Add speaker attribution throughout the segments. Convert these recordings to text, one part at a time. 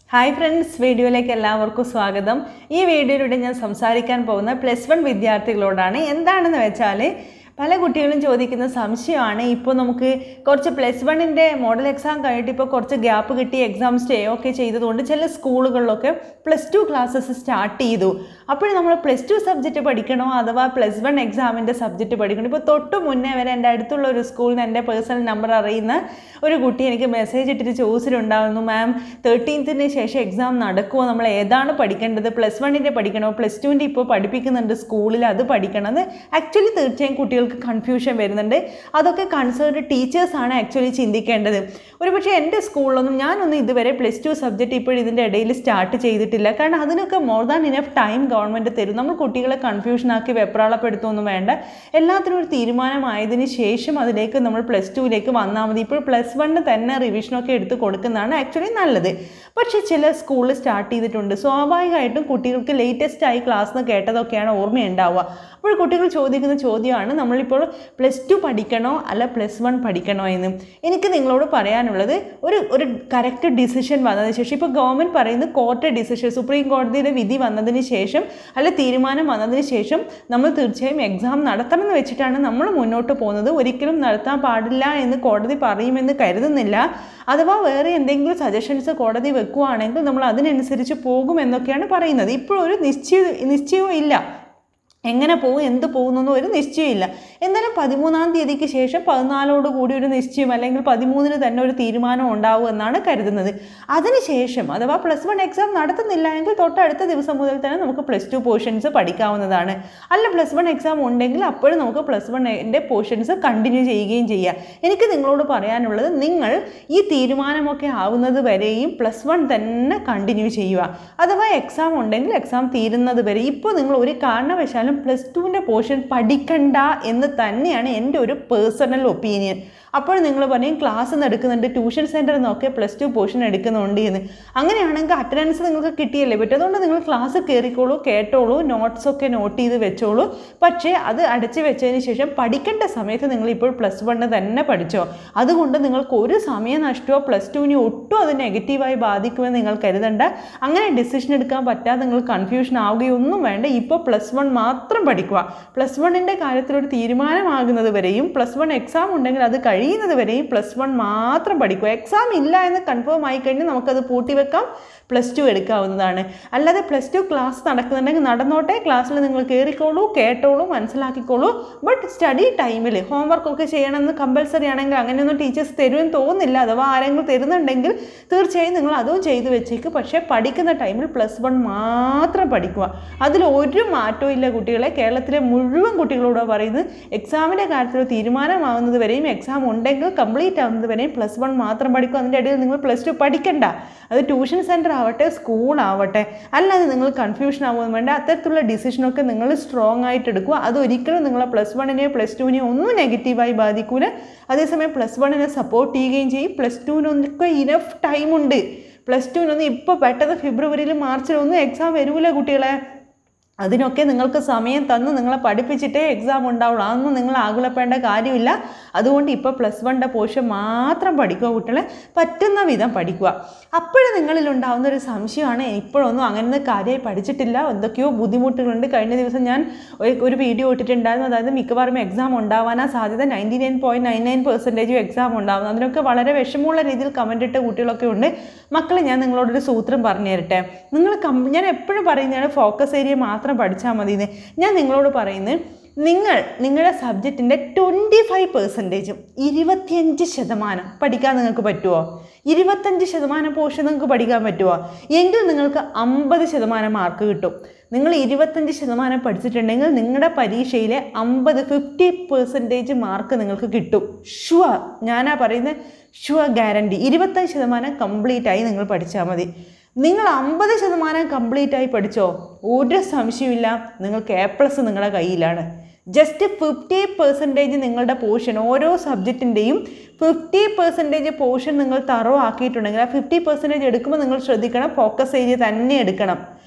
Speaker 1: hi friends വീഡിയോയിലേക്ക് എല്ലാവർക്കും സ്വാഗതം ഈ വീഡിയോയിലൂടെ ഞാൻ സംസാരിക്കാൻ പോകുന്ന പ്ലസ് വൺ വിദ്യാർത്ഥികളോടാണ് എന്താണെന്ന് വെച്ചാൽ പല കുട്ടികളും ചോദിക്കുന്ന സംശയമാണ് ഇപ്പോൾ നമുക്ക് കുറച്ച് പ്ലസ് വണ്ണിൻ്റെ മോഡൽ എക്സാം കഴിഞ്ഞിട്ട് ഇപ്പോൾ കുറച്ച് ഗ്യാപ്പ് കിട്ടി എക്സാം സ്റ്റേ ഒക്കെ ചെയ്തതുകൊണ്ട് ചില സ്കൂളുകളിലൊക്കെ പ്ലസ് ടു ക്ലാസ്സസ് സ്റ്റാർട്ട് ചെയ്തു അപ്പോൾ നമ്മൾ പ്ലസ് ടു സബ്ജക്റ്റ് പഠിക്കണോ അഥവാ പ്ലസ് വൺ എക്സാമിൻ്റെ സബ്ജക്റ്റ് പഠിക്കണോ ഇപ്പോൾ തൊട്ട് മുന്നേ വരെ എൻ്റെ അടുത്തുള്ള ഒരു സ്കൂളിൽ നിന്ന് എൻ്റെ പേഴ്സണൽ നമ്പർ അറിയുന്ന ഒരു കുട്ടി എനിക്ക് മെസ്സേജ് ഇട്ടിട്ട് ചോദിച്ചിട്ടുണ്ടായിരുന്നു മാം തേർട്ടീൻത്തിന് ശേഷം എക്സാം നടക്കുമോ നമ്മൾ ഏതാണ് പഠിക്കേണ്ടത് പ്ലസ് വണ്ണിൻ്റെ പഠിക്കണോ പ്ലസ് ടുവിൻ്റെ ഇപ്പോൾ പഠിപ്പിക്കുന്നുണ്ട് സ്കൂളിൽ അത് പഠിക്കണം അത് ആക്ച്വലി തീർച്ചയായും കുട്ടികൾക്ക് കൺഫ്യൂഷൻ വരുന്നുണ്ട് അതൊക്കെ കൺസേൺഡ് ടീച്ചേഴ്സാണ് ആക്ച്വലി ചിന്തിക്കേണ്ടത് ഒരു പക്ഷേ എൻ്റെ സ്കൂളിലൊന്നും ഞാനൊന്നും ഇതുവരെ പ്ലസ് ടു സബ്ജക്റ്റ് ഇപ്പോഴും ഇതിൻ്റെ ഇടയിൽ സ്റ്റാർട്ട് ചെയ്തിട്ടില്ല കാരണം അതിനൊക്കെ more than enough time government തരും നമ്മൾ കുട്ടികളെ കൺഫ്യൂഷനാക്കി വെപ്രാളപ്പെടുത്തുമൊന്നും വേണ്ട എല്ലാത്തിനും ഒരു തീരുമാനമായതിന് ശേഷം അതിലേക്ക് നമ്മൾ പ്ലസ് ടുവിലേക്ക് വന്നാൽ മതി ഇപ്പോൾ പ്ലസ് വണ്ണിന് തന്നെ റിവിഷനൊക്കെ എടുത്ത് കൊടുക്കുന്നതാണ് ആക്ച്വലി നല്ലത് പക്ഷേ ചില സ്കൂളിൽ സ്റ്റാർട്ട് ചെയ്തിട്ടുണ്ട് സ്വാഭാവികമായിട്ടും കുട്ടികൾക്ക് ലേറ്റസ്റ്റ് ആയി ക്ലാസ് നിന്ന് കേട്ടതൊക്കെയാണ് ഓർമ്മയുണ്ടാവുക അപ്പോൾ കുട്ടികൾ ചോദിക്കുന്ന ചോദ്യമാണ് നമ്മളിപ്പോൾ പ്ലസ് ടു പഠിക്കണോ അല്ല പ്ലസ് വൺ പഠിക്കണോ എന്ന് എനിക്ക് നിങ്ങളോട് പറയാനുള്ളത് ഒരു ഒരു കറക്റ്റ് ഡിസിഷൻ വന്നതിന് ശേഷം ഇപ്പോൾ ഗവൺമെൻറ് പറയുന്നത് കോർട്ട് ഡിസിഷൻ സുപ്രീം കോടതിയുടെ വിധി വന്നതിന് ശേഷം അല്ല തീരുമാനം വന്നതിന് ശേഷം നമ്മൾ തീർച്ചയായും എക്സാം നടത്തണം എന്ന് വെച്ചിട്ടാണ് നമ്മൾ മുന്നോട്ട് പോകുന്നത് ഒരിക്കലും നടത്താൻ പാടില്ല എന്ന് കോടതി പറയുമെന്ന് കരുതുന്നില്ല അഥവാ വേറെ എന്തെങ്കിലും സജഷൻസ് കോടതി വെക്കുകയാണെങ്കിൽ നമ്മൾ അതിനനുസരിച്ച് പോകുമെന്നൊക്കെയാണ് പറയുന്നത് ഇപ്പോഴൊരു നിശ്ചയ നിശ്ചയവും ഇല്ല എങ്ങനെ പോകും എന്ത് പോകുന്നൊന്നും ഒരു നിശ്ചയമില്ല എന്നാലും പതിമൂന്നാം തീയതിക്ക് ശേഷം പതിനാലോട് കൂടി ഒരു നിശ്ചയം അല്ലെങ്കിൽ പതിമൂന്നിന് തന്നെ ഒരു തീരുമാനം ഉണ്ടാവും എന്നാണ് കരുതുന്നത് അതിനുശേഷം അഥവാ പ്ലസ് വൺ എക്സാം നടത്തുന്നില്ല എങ്കിൽ തൊട്ടടുത്ത ദിവസം മുതൽ തന്നെ നമുക്ക് പ്ലസ് ടു പോർഷൻസ് പഠിക്കാവുന്നതാണ് അല്ല പ്ലസ് വൺ എക്സാം ഉണ്ടെങ്കിൽ അപ്പോഴും നമുക്ക് പ്ലസ് വണ്ണിൻ്റെ പോർഷൻസ് കണ്ടിന്യൂ ചെയ്യുകയും ചെയ്യാം എനിക്ക് നിങ്ങളോട് പറയാനുള്ളത് നിങ്ങൾ ഈ തീരുമാനമൊക്കെ ആവുന്നത് വരെയും പ്ലസ് വൺ തന്നെ കണ്ടിന്യൂ ചെയ്യുക അഥവാ എക്സാം ഉണ്ടെങ്കിൽ എക്സാം തീരുന്നത് വരെ ഇപ്പോൾ നിങ്ങൾ ഒരു കാരണവശാലും പ്ലസ് ടുവിൻ്റെ പോർഷൻ പഠിക്കണ്ട എന്ന് തന്നെയാണ് എൻ്റെ ഒരു പേഴ്സണൽ ഒപ്പീനിയൻ അപ്പോൾ നിങ്ങൾ പറയും ക്ലാസ് നിന്ന് എടുക്കുന്നുണ്ട് ട്യൂഷൻ സെൻറ്ററിൽ നിന്നൊക്കെ പ്ലസ് ടു പോർഷൻ എടുക്കുന്നുണ്ട് എന്ന് അങ്ങനെയാണെങ്കിൽ അറ്റൻഡൻസ് നിങ്ങൾക്ക് കിട്ടിയല്ലേ പറ്റും അതുകൊണ്ട് നിങ്ങൾ ക്ലാസ് കയറിക്കോളൂ കേട്ടോളൂ നോട്ട്സ് ഒക്കെ നോട്ട് ചെയ്ത് വെച്ചോളൂ പക്ഷേ അത് അടച്ച് വെച്ചതിന് ശേഷം പഠിക്കേണ്ട സമയത്ത് നിങ്ങൾ ഇപ്പോൾ പ്ലസ് വണ്ണ് തന്നെ പഠിച്ചോ അതുകൊണ്ട് നിങ്ങൾക്ക് ഒരു സമയനഷ്ടമോ പ്ലസ് ടുവിനെ ഒട്ടും അത് നെഗറ്റീവായി ബാധിക്കുമെന്ന് നിങ്ങൾ കരുതണ്ട അങ്ങനെ ഡിസിഷൻ എടുക്കാൻ പറ്റാതെ നിങ്ങൾ കൺഫ്യൂഷൻ ആവുകയൊന്നും വേണ്ട ഇപ്പോൾ പ്ലസ് വൺ മാത്രം പഠിക്കുക പ്ലസ് വണ്ണിൻ്റെ കാര്യത്തിൽ ഒരു തീരുമാനമാകുന്നത് വരെയും പ്ലസ് വൺ എക്സാം ഉണ്ടെങ്കിൽ അത് കഴിയുന്നത് വരെയും പ്ലസ് വൺ മാത്രം പഠിക്കുക എക്സാം ഇല്ല എന്ന് കൺഫേം ആയി കഴിഞ്ഞാൽ നമുക്കത് പൂട്ടിവെക്കാം പ്ലസ് ടു എടുക്കാവുന്നതാണ് അല്ലാതെ പ്ലസ് ടു ക്ലാസ് നടക്കുന്നുണ്ടെങ്കിൽ നടന്നോട്ടെ ക്ലാസ്സിൽ നിങ്ങൾ കയറിക്കോളൂ കേട്ടോളൂ മനസ്സിലാക്കിക്കോളൂ ബട്ട് സ്റ്റഡി ടൈമിൽ ഹോംവർക്കൊക്കെ ചെയ്യണമെന്ന് കമ്പൽസറി ആണെങ്കിൽ അങ്ങനെയൊന്നും ടീച്ചേഴ്സ് തരുമെന്ന് തോന്നുന്നില്ല അഥവാ ആരെങ്കിലും തരുന്നുണ്ടെങ്കിൽ തീർച്ചയായും നിങ്ങൾ അതും ചെയ്തു വെച്ചേക്ക് പക്ഷേ പഠിക്കുന്ന ടൈമിൽ പ്ലസ് വൺ മാത്രം പഠിക്കുക അതിൽ ഒരു മാറ്റവും ഇല്ല കുട്ടികളെ കേരളത്തിലെ മുഴുവൻ കുട്ടികളോട് പറയുന്നത് എക്സാമിൻ്റെ കാര്യത്തിൽ തീരുമാനമാകുന്നത് വരെയും എക്സാം ഉണ്ടെങ്കിൽ കംപ്ലീറ്റ് ആവുന്നത് വരെയും പ്ലസ് വൺ മാത്രം പഠിക്കും അതിൻ്റെ ഇടയിൽ നിങ്ങൾ പ്ലസ് ടു പഠിക്കണ്ട അത് ട്യൂഷൻ സെൻറ്റർ ആവട്ടെ സ്കൂൾ ആവട്ടെ അല്ലാതെ നിങ്ങൾ കൺഫ്യൂഷൻ ആവുമെന്ന് വേണ്ട അത്തരത്തിലുള്ള ഡിസിഷനൊക്കെ നിങ്ങൾ സ്ട്രോങ് ആയിട്ട് എടുക്കുക അത് ഒരിക്കലും നിങ്ങളെ പ്ലസ് വണ്ണിനെയോ പ്ലസ് ടുവിനെയോ ഒന്നും നെഗറ്റീവായി ബാധിക്കൂല അതേസമയം പ്ലസ് വണ്ണിനെ സപ്പോർട്ട് ചെയ്യുകയും ചെയ്യും പ്ലസ് ടുവിനൊക്കെ ഇനഫ് ടൈമുണ്ട് പ്ലസ് ടുവിനൊന്നും ഇപ്പോൾ പെട്ടെന്ന് ഫെബ്രുവരിയിലും മാർച്ചിലൊന്നും എക്സാം വരൂല കുട്ടികളെ അതിനൊക്കെ നിങ്ങൾക്ക് സമയം തന്ന് നിങ്ങളെ പഠിപ്പിച്ചിട്ടേ എക്സാം ഉണ്ടാവുള്ളൂ അതൊന്നും നിങ്ങൾ ആകുലപ്പെടേണ്ട കാര്യമില്ല അതുകൊണ്ട് ഇപ്പോൾ പ്ലസ് വണ്ണിൻ്റെ പോർഷൻ മാത്രം പഠിക്കുക കുട്ടികളെ പറ്റുന്ന വിധം പഠിക്കുക അപ്പോഴും നിങ്ങളിൽ ഉണ്ടാകുന്ന ഒരു സംശയമാണ് ഇപ്പോഴൊന്നും അങ്ങനെ കാര്യമായി പഠിച്ചിട്ടില്ല എന്തൊക്കെയോ ബുദ്ധിമുട്ടുകളുണ്ട് കഴിഞ്ഞ ദിവസം ഞാൻ ഒരു ഒരു വീഡിയോ ഇട്ടിട്ടുണ്ടായിരുന്നു അതായത് മിക്കവാറും എക്സാം ഉണ്ടാവാനാ സാധ്യത ninety nine point nine nine പെർസെൻറ്റേജും എക്സാം ഉണ്ടാകുന്നു അതിനൊക്കെ വളരെ വിഷമമുള്ള രീതിയിൽ കമൻ്റ് ഇട്ട കുട്ടികളൊക്കെ ഉണ്ട് മക്കളെ ഞാൻ നിങ്ങളോടൊരു സൂത്രം പറഞ്ഞു തരട്ടെ നിങ്ങൾ കം ഞാൻ എപ്പോഴും പറയുന്നതാണ് ഫോക്കസ് ഏരിയ മാത്രം പഠിച്ചാൽ മതി എന്ന് ഞാൻ നിങ്ങളോട് പറയുന്നത് നിങ്ങൾ നിങ്ങളുടെ സബ്ജക്റ്റിൻ്റെ ട്വൻറ്റി ഫൈവ് പെർസെൻറ്റേജും ഇരുപത്തിയഞ്ച് ശതമാനം പഠിക്കാൻ നിങ്ങൾക്ക് പറ്റുമോ ഇരുപത്തഞ്ച് ശതമാനം പോർഷൻ നിങ്ങൾക്ക് പഠിക്കാൻ പറ്റുമോ എങ്കിൽ നിങ്ങൾക്ക് അമ്പത് ശതമാനം മാർക്ക് കിട്ടും നിങ്ങൾ ഇരുപത്തഞ്ച് ശതമാനം പഠിച്ചിട്ടുണ്ടെങ്കിൽ നിങ്ങളുടെ പരീക്ഷയിലെ അമ്പത് ഫിഫ്റ്റി പെർസെൻറ്റേജ് മാർക്ക് നിങ്ങൾക്ക് കിട്ടും ഷുവർ ഞാനാ പറയുന്നത് ഷുവർ ഗ്യാരണ്ടി ഇരുപത്തഞ്ച് ശതമാനം കംപ്ലീറ്റ് ആയി നിങ്ങൾ പഠിച്ചാൽ മതി നിങ്ങൾ അമ്പത് ശതമാനം കംപ്ലീറ്റ് ആയി പഠിച്ചോ ഒരു സംശയമില്ല നിങ്ങൾക്ക് എ പ്ലസ് നിങ്ങളുടെ കയ്യിലാണ് ജസ്റ്റ് ഫിഫ്റ്റി പെർസെൻറ്റേജ് നിങ്ങളുടെ പോർഷൻ ഓരോ സബ്ജക്റ്റിൻ്റെയും ഫിഫ്റ്റി പെർസെൻറ്റേജ് പോർഷൻ നിങ്ങൾ തറോ ആക്കിയിട്ടുണ്ടെങ്കിൽ ആ ഫിഫ്റ്റി പെർസെൻറ്റേജ് എടുക്കുമ്പോൾ നിങ്ങൾ ശ്രദ്ധിക്കണം ഫോക്കസ് ഏരിയ തന്നെ എടുക്കണം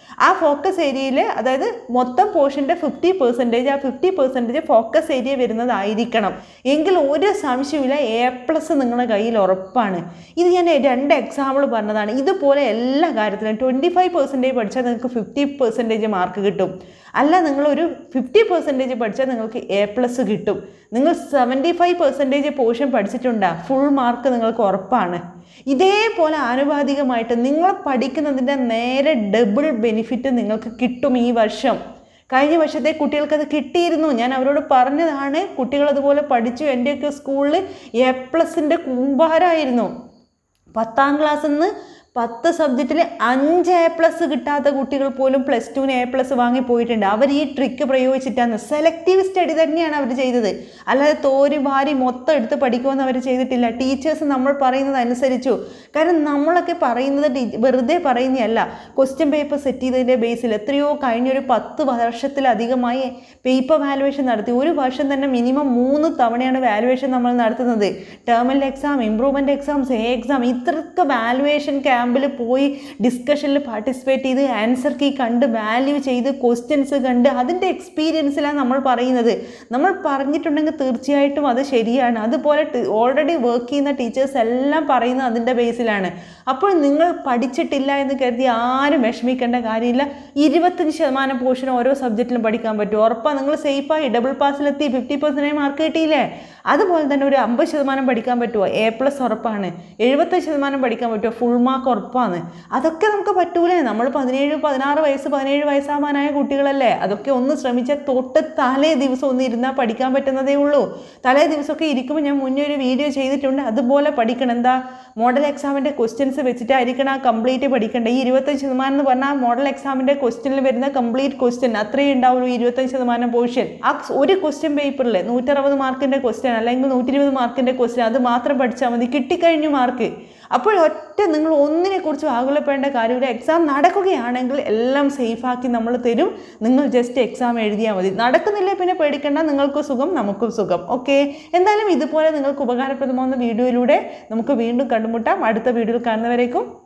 Speaker 1: ആ ഫോക്കസ് ഏരിയയിൽ അതായത് മൊത്തം പോർഷൻ്റെ ഫിഫ്റ്റി പെർസെൻറ്റേജ് ആ ഫിഫ്റ്റി പെർസെൻറ്റേജ് ഫോക്കസ് ഏരിയ വരുന്നതായിരിക്കണം എങ്കിൽ ഒരു സംശയമില്ല എ പ്ലസ് നിങ്ങളുടെ കയ്യിൽ ഉറപ്പാണ് ഇത് ഞാൻ രണ്ട് എക്സാമ്പിൾ പറഞ്ഞതാണ് ഇതുപോലെ എല്ലാ കാര്യത്തിലും ട്വൻറ്റി ഫൈവ് പെർസെൻറ്റേജ് പഠിച്ചാൽ നിങ്ങൾക്ക് ഫിഫ്റ്റി പെർസെൻറ്റേജ് മാർക്ക് കിട്ടും അല്ല നിങ്ങളൊരു ഫിഫ്റ്റി പെർസെൻറ്റേജ് പഠിച്ചാൽ നിങ്ങൾക്ക് എ പ്ലസ് കിട്ടും നിങ്ങൾ സെവൻറ്റി ഫൈവ് പെർസെൻറ്റേജ് പോർഷൻ പഠിച്ചിട്ടുണ്ടാ ഫുൾ മാർക്ക് നിങ്ങൾക്ക് ഉറപ്പാണ് ഇതേപോലെ ആനുപാതികമായിട്ട് നിങ്ങൾ പഠിക്കുന്നതിൻ്റെ നേരെ ഡബിൾ ബെനിഫിറ്റ് നിങ്ങൾക്ക് കിട്ടും ഈ വർഷം കഴിഞ്ഞ വർഷത്തെ കുട്ടികൾക്ക് അത് കിട്ടിയിരുന്നു ഞാൻ അവരോട് പറഞ്ഞതാണ് കുട്ടികൾ അതുപോലെ പഠിച്ചു എൻ്റെയൊക്കെ സ്കൂളിൽ എ പ്ലസിൻ്റെ കൂമ്പാരായിരുന്നു പത്താം ക്ലാസ്സിൽ നിന്ന് പത്ത് സബ്ജക്റ്റിൽ അഞ്ച് എ പ്ലസ് കിട്ടാത്ത കുട്ടികൾ പോലും പ്ലസ് ടുവിന് എ പ്ലസ് വാങ്ങി പോയിട്ടുണ്ട് അവർ ഈ ട്രിക്ക് പ്രയോഗിച്ചിട്ടാണ് സെലക്റ്റീവ് സ്റ്റഡി തന്നെയാണ് അവർ ചെയ്തത് അല്ലാതെ തോരി വാരി മൊത്തം എടുത്ത് പഠിക്കുമെന്ന് അവർ ചെയ്തിട്ടില്ല ടീച്ചേഴ്സ് നമ്മൾ പറയുന്നത് അനുസരിച്ചു കാരണം നമ്മളൊക്കെ പറയുന്നത് ടീ- വെറുതെ പറയുന്നതല്ല ക്വസ്റ്റ്യൻ പേപ്പർ സെറ്റ് ചെയ്തതിൻ്റെ ബേസിൽ എത്രയോ കഴിഞ്ഞൊരു പത്ത് വർഷത്തിലധികമായി പേപ്പർ വാലുവേഷൻ നടത്തി ഒരു വർഷം തന്നെ മിനിമം മൂന്ന് തവണയാണ് വാലുവേഷൻ നമ്മൾ നടത്തുന്നത് ടേമൽ exam improvement exams a exam ഇത്രയൊക്കെ വാലുവേഷൻ ക്യാമ്പിൽ പോയി ഡിസ്കഷനിൽ പാർട്ടിസിപ്പേറ്റ് ചെയ്ത് ആൻസർ കീ കണ്ട് വാല്യൂ ചെയ്ത് ക്വസ്റ്റ്യൻസ് കണ്ട് അതിൻ്റെ എക്സ്പീരിയൻസിലാണ് നമ്മൾ പറയുന്നത് നമ്മൾ പറഞ്ഞിട്ടുണ്ടെങ്കിൽ തീർച്ചയായിട്ടും അത് ശരിയാണ് അതുപോലെ ഓൾറെഡി വർക്ക് ചെയ്യുന്ന ടീച്ചേഴ്സ് എല്ലാം പറയുന്നത് അതിൻ്റെ ബേസിലാണ് അപ്പോൾ നിങ്ങൾ പഠിച്ചിട്ടില്ല എന്ന് കരുതി ആരും വിഷമിക്കേണ്ട കാര്യമില്ല ഇരുപത്തഞ്ച് ശതമാനം പോർഷൻ ഓരോ സബ്ജക്റ്റിലും പഠിക്കാൻ പറ്റും ഉറപ്പാണ് നിങ്ങൾ സേഫായി ഡബിൾ പാസിലെത്തി ഫിഫ്റ്റി പെർസെൻറ്റേജ് മാർക്ക് കിട്ടിയില്ലേ അതുപോലെ തന്നെ ഒരു അമ്പത് ശതമാനം പഠിക്കാൻ പറ്റുമോ എ പ്ലസ് ഉറപ്പാണ് എഴുപത്തഞ്ച് ശതമാനം പഠിക്കാൻ പറ്റുമോ ഫുൾ മാർക്ക് ഉറപ്പാണ് അതൊക്കെ നമുക്ക് പറ്റൂലേ നമ്മൾ പതിനേഴ് പതിനാറ് വയസ്സ് പതിനേഴ് വയസ്സാവാനായ കുട്ടികളല്ലേ അതൊക്കെ ഒന്ന് ശ്രമിച്ചാൽ തൊട്ട് തലേ ദിവസം ഒന്ന് ഇരുന്നാൽ പഠിക്കാൻ പറ്റുന്നതേ ഉള്ളൂ തലേ ദിവസമൊക്കെ ഇരിക്കുമ്പോൾ ഞാൻ മുന്നേ ഒരു വീഡിയോ ചെയ്തിട്ടുണ്ട് അതുപോലെ പഠിക്കണം എന്താ മോഡൽ എക്സാമിൻ്റെ ക്വസ്റ്റ്യൻസ് വെച്ചിട്ടായിരിക്കണം ആ കംപ്ലീറ്റ് പഠിക്കേണ്ടത് ഈ ഇരുപത്തഞ്ച് ശതമാനം എന്ന് പറഞ്ഞാൽ മോഡൽ എക്സാമിൻ്റെ ക്വസ്റ്റ്യനിൽ വരുന്ന കംപ്ലീറ്റ് ക്വസ്റ്റ്യൻ അത്രയേ ഉണ്ടാവുള്ളൂ ഇരുപത്തഞ്ച് ശതമാനം പോർഷൻ ആ ഒരു ക്വസ്റ്റ്യൻ പേപ്പറിൽ നൂറ്ററുപത് മാർക്കിൻ്റെ ക്വസ്റ്റ്യൻ അല്ലെങ്കിൽ നൂറ്റി ഇരുപത് മാർക്കിൻ്റെ ക്വസ്റ്റ്യൻ അത് മാത്രം പഠിച്ചാൽ മതി കിട്ടിക്കഴിഞ്ഞു മാർക്ക് അപ്പോൾ ഒറ്റ നിങ്ങൾ ഒന്നിനെക്കുറിച്ചും ആകുലപ്പെടേണ്ട കാര്യമില്ല എക്സാം നടക്കുകയാണെങ്കിൽ എല്ലാം സേഫാക്കി നമ്മൾ തരും നിങ്ങൾ ജസ്റ്റ് എക്സാം എഴുതിയാൽ മതി നടക്കുന്നില്ല പിന്നെ പേടിക്കേണ്ട നിങ്ങൾക്ക് സുഖം നമുക്കും സുഖം ഓക്കെ എന്തായാലും ഇതുപോലെ നിങ്ങൾക്ക് ഉപകാരപ്രദമാകുന്ന വീഡിയോയിലൂടെ നമുക്ക് വീണ്ടും കണ്ടുമുട്ടാം അടുത്ത വീഡിയോയിൽ കാണുന്നവരേക്കും